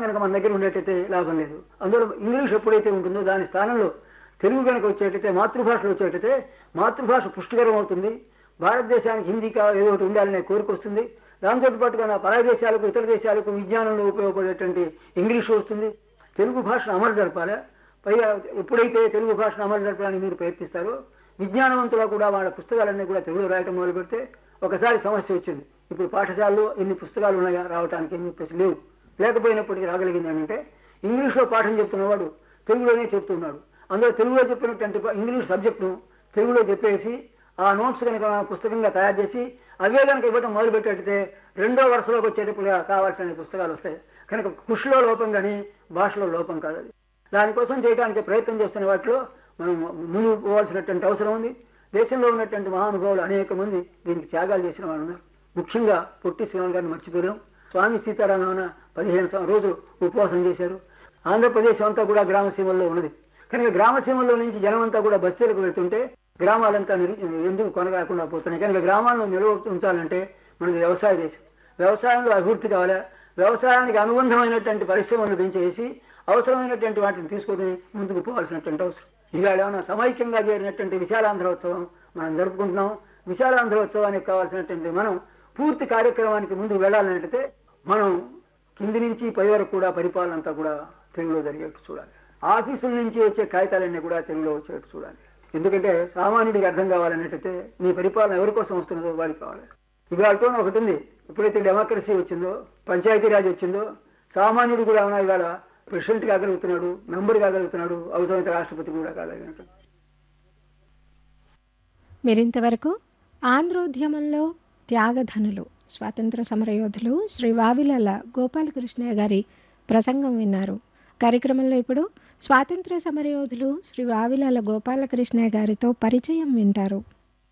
కనుక మన దగ్గర ఉండేటైతే లాభం లేదు అందులో ఇంగ్లీష్ ఎప్పుడైతే ఉంటుందో దాని స్థానంలో తెలుగు కనుక వచ్చేటైతే మాతృభాషలో వచ్చేటైతే మాతృభాష పుష్టికరం అవుతుంది భారతదేశానికి హిందీ కా ఏదో ఒకటి ఉండాలనే కోరిక వస్తుంది దాంతో పాటుగా నా పరాయి దేశాలకు ఇతర దేశాలకు విజ్ఞానంలో ఉపయోగపడేటువంటి ఇంగ్లీష్ వస్తుంది తెలుగు భాషను అమలు జరపాలి పైగా ఎప్పుడైతే తెలుగు భాషను అమలు జరపడానికి మీరు ప్రయత్నిస్తారో విజ్ఞానవంతులు కూడా వాళ్ళ పుస్తకాలన్నీ కూడా తెలుగులో రాయటం మొదలు పెడితే ఒకసారి సమస్య వచ్చింది ఇప్పుడు పాఠశాలలో ఎన్ని పుస్తకాలు ఉన్నాయా రావడానికి అని చెప్పేసి లేవు లేకపోయినప్పటికీ రాగలిగింది ఏంటంటే ఇంగ్లీష్లో పాఠం చెప్తున్నవాడు తెలుగులోనే చెప్తున్నాడు అందులో తెలుగులో చెప్పినటువంటి ఇంగ్లీష్ సబ్జెక్టును తెలుగులో చెప్పేసి ఆ నోట్స్ కనుక పుస్తకంగా తయారు చేసి అవే కనుక ఇవ్వడం మొదలు పెట్టేటైతే రెండో వరుసలోకి వచ్చేటప్పుడు కావాల్సిన పుస్తకాలు వస్తాయి కనుక కృషిలో లోపం కానీ భాషలో లోపం కాదు అది దానికోసం చేయడానికి ప్రయత్నం చేస్తున్న వాటిలో మనం ముందుకు పోవాల్సినటువంటి అవసరం ఉంది దేశంలో ఉన్నటువంటి మహానుభావులు అనేక మంది దీనికి త్యాగాలు చేసిన వాళ్ళు ఉన్నారు ముఖ్యంగా పొట్టి శ్రీరామ్ గారిని మర్చిపోయాం స్వామి సీతారామన పదిహేను సం- రోజులు ఉపవాసం చేశారు ఆంధ్రప్రదేశ్ అంతా కూడా గ్రామసీమల్లో ఉన్నది కనుక గ్రామసీమల్లో నుంచి జనం అంతా కూడా బస్తీలకు వెళ్తుంటే గ్రామాలంతా నిరి- ఎందుకు కొనగాకుండా పోతున్నాయి కనుక గ్రామాలను నిల్వ ఉంచాలంటే మనది వ్యవసాయ దేశం వ్యవసాయంలో అభివృద్ధి కావాలా వ్యవసాయానికి అనుబంధమైనటువంటి పరిశ్రమలు పెంచేసి అవసరమైనటువంటి వాటిని తీసుకొని ముందుకు పోవాల్సినటువంటి అవసరం ఇవాళ ఏమైనా సమైక్యంగా చేరినటువంటి విశాలాంధ్రోత్సవం మనం జరుపుకుంటున్నాం విశాలాంధ్రోత్సవానికి కావాల్సినటువంటి మనం పూర్తి కార్యక్రమానికి ముందుకు వెళ్ళాలంటే మనం కింది నుంచి పై వరకు కూడా పరిపాలన అంతా కూడా తెలుగులో జరిగేట్టు చూడాలి ఆఫీసుల నుంచి వచ్చే కాగితాలన్నీ కూడా తెలుగులో వచ్చేట్టు చూడాలి ఎందుకంటే సామాన్యుడికి అర్థం కావాలన్నట్టయితే నీ పరిపాలన ఎవరి కోసం వస్తున్నదో వాడికి కావాలి ఇవాళతో ఒకటి ఉంది ఎప్పుడైతే డెమోక్రసీ వచ్చిందో పంచాయతీరాజ్ వచ్చిందో సామాన్యుడు కూడా ఏమైనా ఇవాళ ప్రెసిడెంట్ కాగలుగుతున్నాడు మెంబర్ కాగలుగుతున్నాడు అవసరమైతే రాష్ట్రపతి కూడా కాగలిగినట్టు మీరింతవరకు ఆంధ్రోద్యమంలో త్యాగధనులు స్వాతంత్ర సమరయోధులు శ్రీ వావిలల గోపాలకృష్ణయ్య గారి ప్రసంగం విన్నారు కార్యక్రమంలో ఇప్పుడు స్వాతంత్ర సమరయోధులు శ్రీ వావిలాల గోపాలకృష్ణయ్య గారితో పరిచయం వింటారు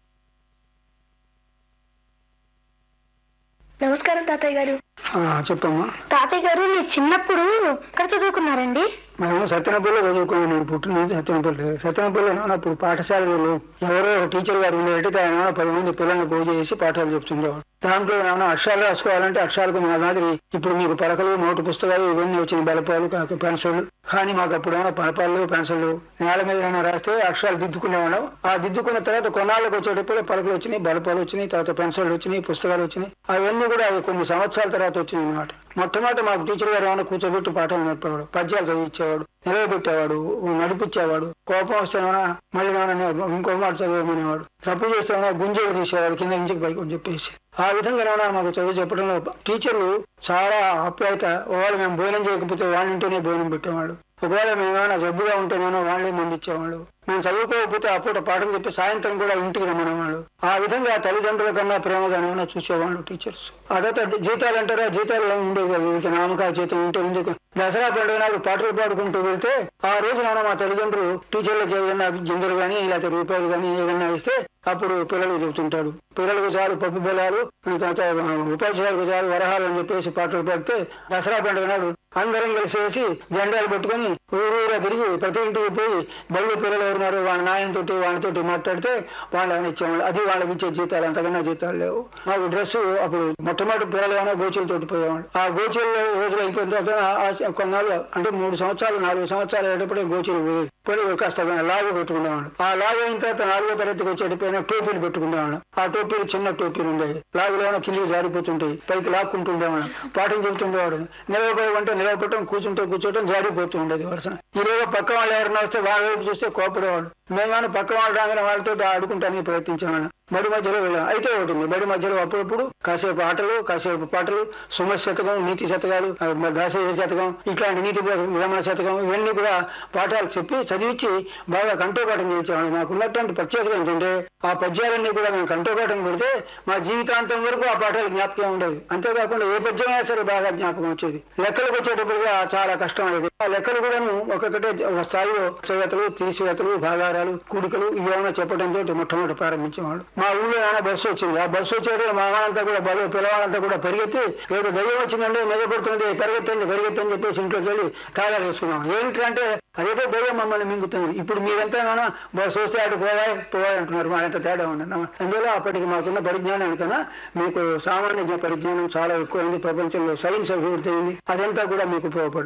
నమస్కారం తాతయ్య గారు చెప్పమ్మా తాతయ్య గారు మీరు చిన్నప్పుడు ఎక్కడ చదువుకున్నారండి మేము సత్యనపల్లిలో చదువుకున్నాను నేను పుట్టినది సత్యనపల్లి సత్యనపల్లిలో అప్పుడు పాఠశాలలో ఎవరో ఒక టీచర్ గారు ఉండేటైతే ఆయన పది మంది పిల్లల్ని పూజ చేసి పాఠాలు చెప్తుండేవాడు దాంట్లో ఏమైనా అక్షరాలు రాసుకోవాలంటే అక్షరాలకు మా మాదిరి ఇప్పుడు మీకు పలకలు నోటు పుస్తకాలు ఇవన్నీ వచ్చిన బలపాలు కాక పెన్సిల్ కానీ మాకు అప్పుడు ఏమైనా పలపాలు పెన్సిల్ నేల మీద ఏమైనా రాస్తే అక్షరాలు దిద్దుకునేవాళ్ళం ఆ దిద్దుకున్న తర్వాత కొన్నాళ్ళకి వచ్చేటప్పుడు పలకలు వచ్చినాయి బలపాలు వచ్చినాయి తర్వాత పెన్సిల్ వచ్చినాయి పుస్తకాలు వచ్చినాయి అవన్నీ కూడా అవి కొన్ని సంవత్సరాల తర్వాత వచ్చినాయి అన్నమాట మొట్టమొదటి మాకు టీచర్ గారు ఏమైనా కూర్చోబెట్టి పాఠాలు నేర్పేవాడు పద్యాలు చదివించేవాడు నిలవబెట్టేవాడు నడిపించేవాడు కోపం వస్తే ఏమైనా మళ్ళీ ఏమైనా ఇంకో మాట చదివేమనేవాడు తప్పు చేస్తే ఏమైనా గుంజలు తీసేవాడు కింద నుంచి పైకి అని చెప్పేసి ఆ విధంగా ఏమైనా మాకు చదువు చెప్పడంలో టీచర్లు చాలా ఆప్యాయత ఒకవేళ మేము భోజనం చేయకపోతే వాళ్ళ ఇంట్లోనే భోజనం పెట్టేవాడు ఒకవేళ మేము ఏమైనా జబ్బుగా ఉంటేనేమో వాళ్ళే మంది ఇచ్చేవాళ్ళు మేము చదువుకోకపోతే ఆ పూట పాఠం చెప్పి సాయంత్రం కూడా ఇంటికి రమ్మనేవాళ్ళు ఆ విధంగా తల్లిదండ్రుల కన్నా ప్రేమగా ఏమైనా చూసేవాళ్ళు టీచర్స్ ఆ తర్వాత జీతాలు అంటారా జీతాలు ఏమి ఉండేవి కాదు ఇక నామకాయ జీతం ఉంటే ఉంది దసరా పండుగ నాడు పాటలు పాడుకుంటూ వెళ్తే ఆ రోజు నాన్న మా తల్లిదండ్రులు టీచర్లకు ఏదైనా గింజలు కానీ లేకపోతే రూపాయలు కానీ ఏదైనా ఇస్తే అప్పుడు పిల్లలు చెబుతుంటారు పిల్లలకు చాలు పప్పు బెల్లాలు తర్వాత ఉపాధ్యాయులకు చాలు వరహాలు అని చెప్పేసి పాటలు పాడితే దసరా పండుగ నాడు అందరం కలిసేసి జెండాలు పెట్టుకొని ఊరూరా తిరిగి ప్రతి ఇంటికి పోయి బళ్ళు పిల్లలు ఎవరున్నారు వాళ్ళ నాయనతోటి వాళ్ళతోటి మాట్లాడితే వాళ్ళు ఏమైనా ఇచ్చేవాళ్ళు అది వాళ్ళకి ఇచ్చే జీతాలు అంతకన్నా జీతాలు లేవు మాకు డ్రెస్ అప్పుడు మొట్టమొదటి పిల్లలు ఏమైనా గోచీలతోటి పోయేవాళ్ళు ఆ గోచీల్లో రోజులు అయిపోయిన తర్వాత ఆ కొన్నాళ్ళు అంటే మూడు సంవత్సరాలు నాలుగు సంవత్సరాలు అయ్యేటప్పుడే గోచీలు పోయేది పోయి కాస్త లాగు పెట్టుకునేవాడు ఆ లాగు అయిన తర్వాత నాలుగో తరగతికి వచ్చేటప్పుడు టోపీలు పెట్టుకునేవాడు ఆ టోపీలు చిన్న టోపీలు ఉండేవి లాగులో కిందికి జారిపోతుంటాయి పైకి లాక్కుంటుండేవాడు పాఠం చెబుతుండేవాడు నిలవబోయి అంటే నిలవపడటం కూర్చుంటే కూర్చోవటం జారిపోతూ ఉండేది వరుస ఈరోజు పక్క వాళ్ళు ఎవరైనా వస్తే వాళ్ళ వైపు చూస్తే కోపడేవాడు మేమైనా పక్క వాళ్ళు రాగానే వాళ్ళతో ఆడుకుంటానికి ప్రయత్నించేవాడు బడి మధ్యలో వెళ్ళాం అయితే ఒకటి ఉంది బడి మధ్యలో అప్పుడప్పుడు కాసేపు ఆటలు కాసేపు పాటలు సుమ శతకం నీతి శతకాలు ఆ, దాసయ్య శతకం ఇట్లాంటి నీతి విరమణ శతకం ఇవన్నీ కూడా పాఠాలు చెప్పి చదివించి బాగా కంఠోపాఠం చేయించేవాడు మాకు ఉన్నటువంటి ప్రత్యేకత ఏంటంటే ఆ పద్యాలన్నీ కూడా మేము కంఠోపాఠం పెడితే మా జీవితాంతం వరకు ఆ పాఠాలు జ్ఞాపకం ఉండేవి అంతేకాకుండా ఏ పద్యమైనా సరే బాగా జ్ఞాపకం వచ్చేది లెక్కలకు వచ్చేటప్పుడు కూడా చాలా కష్టం అనేది ఆ లెక్కలు కూడాను ఒక్కొక్కటే ఒక స్థాయిలో చేతలు తీసివేతలు భాగారాలు కూడికలు ఇవి ఏమైనా చెప్పడంతో మొట్టమొదటి ప్రారంభించేవాడు మా ఊళ్ళో ఏమైనా బస్సు వచ్చింది ఆ బస్సు వచ్చేది మా వాళ్ళంతా కూడా బలు పిల్లవాళ్ళంతా కూడా పరిగెత్తి ఏదో దయ్యం వచ్చిందండి మెదపడుతుంది పరిగెత్తండి పరిగెత్తని చెప్పేసి ఇంట్లోకి వెళ్ళి తాళాలు వేసుకున్నాం ఏంటంటే అదేదో దయ్యం మమ్మల్ని మింగుతుంది ఇప్పుడు మీరంతా ఏమైనా బస్సు వస్తే అటు పోవాయి పోవాయి అంటున్నారు మా ఎంత తేడా ఉంది అందువల్ల అప్పటికి మాకున్న పరిజ్ఞానానికన్నా మీకు సామాన్య పరిజ్ఞానం చాలా ఎక్కువైంది ప్రపంచంలో సైన్స్ అభివృద్ధి అయింది అదంతా కూడా మీకు ఉపయోగపడుతుంది